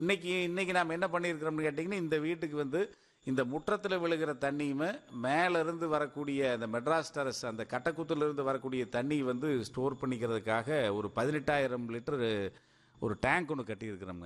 இன்னைக்கு இன்னைக்கு நாம் என்ன பண்ணியிருக்கிறோம்னு கேட்டிங்கன்னா இந்த வீட்டுக்கு வந்து இந்த முற்றத்தில் விழுகிற தண்ணியுமே மேல இருந்து வரக்கூடிய அந்த மெட்ராஸ் டெரஸ் அந்த கட்டக்குத்துல இருந்து வரக்கூடிய தண்ணி வந்து ஸ்டோர் பண்ணிக்கிறதுக்காக ஒரு பதினெட்டாயிரம் லிட்டர் ஒரு டேங்க் ஒன்று கட்டியிருக்கிறோங்க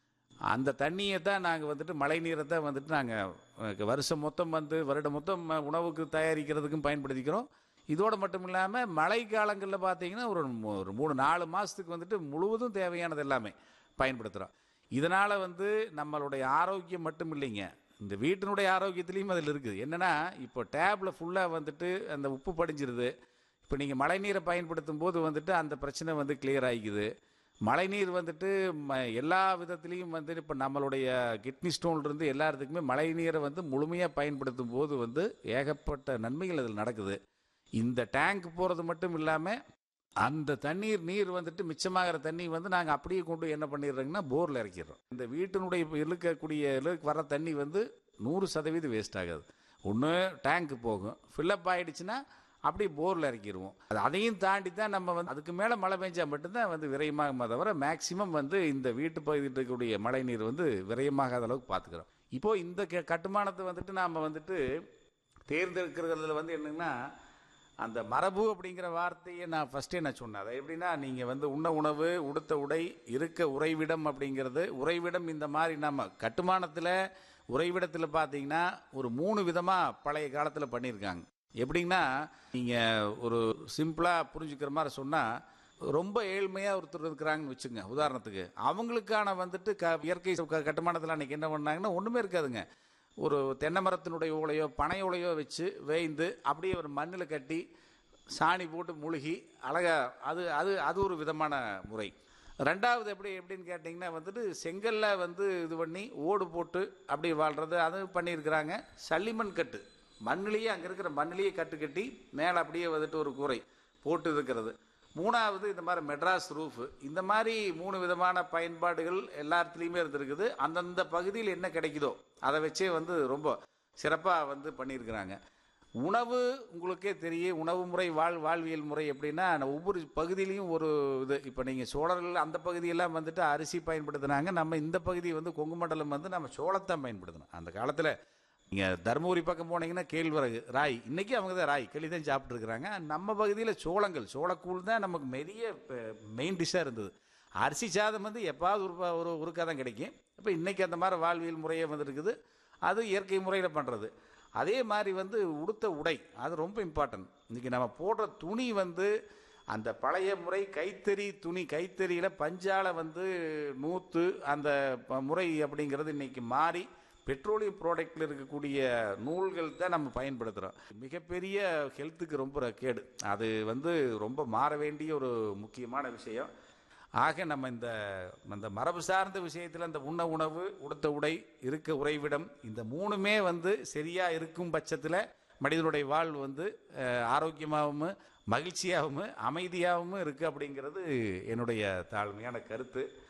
அந்த தண்ணியை தான் நாங்கள் வந்துட்டு மழை நீரை தான் வந்துட்டு நாங்கள் வருஷம் மொத்தம் வந்து வருடம் மொத்தம் ம- உணவுக்கு தயாரிக்கிறதுக்கும் பயன்படுத்திக்கிறோம் இதோடு மட்டும் இல்லாமல் மழை காலங்களில் பார்த்தீங்கன்னா ஒரு மூ- ஒரு மூணு நாலு மாதத்துக்கு வந்துட்டு முழுவதும் தேவையானது எல்லாமே பயன்படுத்துகிறோம் இதனால் வந்து நம்மளுடைய ஆரோக்கியம் மட்டும் இல்லைங்க இந்த வீட்டினுடைய ஆரோக்கியத்துலேயும் அதில் இருக்குது என்னென்னா இப்போ டேப்பில் ஃபுல்லாக வந்துட்டு அந்த உப்பு படிஞ்சிருது இப்போ நீங்கள் மழைநீரை பயன்படுத்தும் போது வந்துட்டு அந்த பிரச்சனை வந்து கிளியர் ஆகிக்குது மழைநீர் வந்துட்டு ம எல்லா விதத்துலேயும் வந்துட்டு இப்போ நம்மளுடைய கிட்னி ஸ்டோன்லேருந்து எல்லா இடத்துக்குமே மழைநீரை வந்து முழுமையாக பயன்படுத்தும் போது வந்து ஏகப்பட்ட நன்மைகள் அதில் நடக்குது இந்த டேங்க் போகிறது மட்டும் இல்லாமல் அந்த தண்ணீர் நீர் வந்துட்டு மிச்சமாகிற தண்ணி வந்து நாங்கள் அப்படியே கொண்டு என்ன பண்ணிடுறோங்கன்னா போரில் இறக்கிடுறோம் இந்த வீட்டினுடைய இப்ப இழுக்கக்கூடிய இழுக்கு வர தண்ணி வந்து நூறு சதவீதம் வேஸ்ட் ஆகாது ஒன்று டேங்க் போகும் ஃபில்லப் ஆயிடுச்சுன்னா அப்படியே போரில் இறக்கிடுவோம் அது அதையும் தாண்டி தான் நம்ம வந்து அதுக்கு மேலே மழை பெஞ்சா மட்டும்தான் வந்து விரயமாகுமே தவிர மேக்சிமம் வந்து இந்த வீட்டு பகுதியில் இருக்கக்கூடிய மழை நீர் வந்து விரயமாகாத அளவுக்கு பார்த்துக்கிறோம் இப்போ இந்த க- கட்டுமானத்தை வந்துட்டு நாம் வந்துட்டு தேர்ந்தெடுக்கிறதுல வந்து என்னன்னா அந்த மரபு அப்படிங்கிற வார்த்தையை நான் ஃபஸ்ட்டே நான் சொன்னேன் அது எப்படின்னா நீங்கள் வந்து உண்ண உணவு உடுத்த உடை இருக்க உறைவிடம் அப்படிங்கிறது உறைவிடம் இந்த மாதிரி நம்ம கட்டுமானத்தில் உறைவிடத்தில் பார்த்தீங்கன்னா ஒரு மூணு விதமாக பழைய காலத்தில் பண்ணியிருக்காங்க எப்படின்னா நீங்கள் ஒரு சிம்பிளாக புரிஞ்சுக்கிற மாதிரி சொன்னால் ரொம்ப ஏழ்மையாக ஒருத்தர் இருக்கிறாங்கன்னு வச்சுங்க உதாரணத்துக்கு அவங்களுக்கான வந்துட்டு க இயற்கை க- கட்டுமானத்தில் அன்றைக்கி என்ன பண்ணாங்கன்னா ஒன்றுமே இருக்காதுங்க ஒரு தென்னை மரத்தினுடைய ஓலையோ பனை ஓலையோ வச்சு வேய்ந்து அப்படியே ஒரு மண்ணில் கட்டி சாணி போட்டு முழுகி அழகா அது அது அது ஒரு விதமான முறை ரெண்டாவது எப்படி எப்படின்னு கேட்டிங்கன்னா வந்துட்டு செங்கல்ல வந்து இது பண்ணி ஓடு போட்டு அப்படி வாழ்கிறது அது பண்ணியிருக்கிறாங்க சல்லிமண் கட்டு மண்ணிலேயே அங்கே இருக்கிற மண்ணிலேயே கட்டு கட்டி மேலே அப்படியே வந்துட்டு ஒரு கூரை போட்டு இருக்கிறது மூணாவது இந்த மாதிரி மெட்ராஸ் ரூஃபு இந்த மாதிரி மூணு விதமான பயன்பாடுகள் எல்லா இடத்துலையுமே இருந்திருக்குது அந்தந்த பகுதியில் என்ன கிடைக்குதோ அதை வச்சே வந்து ரொம்ப சிறப்பாக வந்து பண்ணியிருக்கிறாங்க உணவு உங்களுக்கே தெரியும் உணவு முறை வாழ் வாழ்வியல் முறை எப்படின்னா நான் ஒவ்வொரு பகுதியிலையும் ஒரு இது இப்போ நீங்கள் சோழர்கள் அந்த பகுதியெல்லாம் வந்துட்டு அரிசி பயன்படுத்தினாங்க நம்ம இந்த பகுதி வந்து கொங்கு மண்டலம் வந்து நம்ம சோளத்தான் பயன்படுத்தணும் அந்த காலத்தில் நீங்கள் தருமபுரி பக்கம் போனீங்கன்னா கேழ்வரகு ராய் இன்றைக்கி அவங்க தான் ராய் களி தான் சாப்பிட்ருக்குறாங்க நம்ம பகுதியில் சோளங்கள் சோளக்கூழ் தான் நமக்கு பெரிய மெயின் டிஷ்ஷாக இருந்தது அரிசி சாதம் வந்து எப்பாவது ஒரு ப- ஒரு ஒருக்கா தான் கிடைக்கும் இப்போ இன்றைக்கி அந்த மாதிரி வாழ்வியல் முறையே வந்துருக்குது அது இயற்கை முறையில் பண்ணுறது அதே மாதிரி வந்து உடுத்த உடை அது ரொம்ப இம்பார்ட்டன்ட் இன்றைக்கி நம்ம போடுற துணி வந்து அந்த பழைய முறை கைத்தறி துணி கைத்தறியில் பஞ்சால வந்து நூற்று அந்த ப- முறை அப்படிங்கிறது இன்னைக்கு மாறி பெட்ரோலியம் ப்ராடக்டில் இருக்கக்கூடிய நூல்கள் தான் நம்ம பயன்படுத்துகிறோம் மிகப்பெரிய ஹெல்த்துக்கு ரொம்ப கேடு அது வந்து ரொம்ப மாற வேண்டிய ஒரு முக்கியமான விஷயம் ஆக நம்ம இந்த இந்த மரபு சார்ந்த விஷயத்தில் இந்த உண்ண உணவு உடுத்த உடை இருக்க உறைவிடம் இந்த மூணுமே வந்து சரியாக இருக்கும் பட்சத்தில் மனிதனுடைய வாழ்வு வந்து அஹ், ஆரோக்கியமாகவும் மகிழ்ச்சியாகவும் அமைதியாகவும் இருக்குது அப்படிங்கிறது என்னுடைய தாழ்மையான கருத்து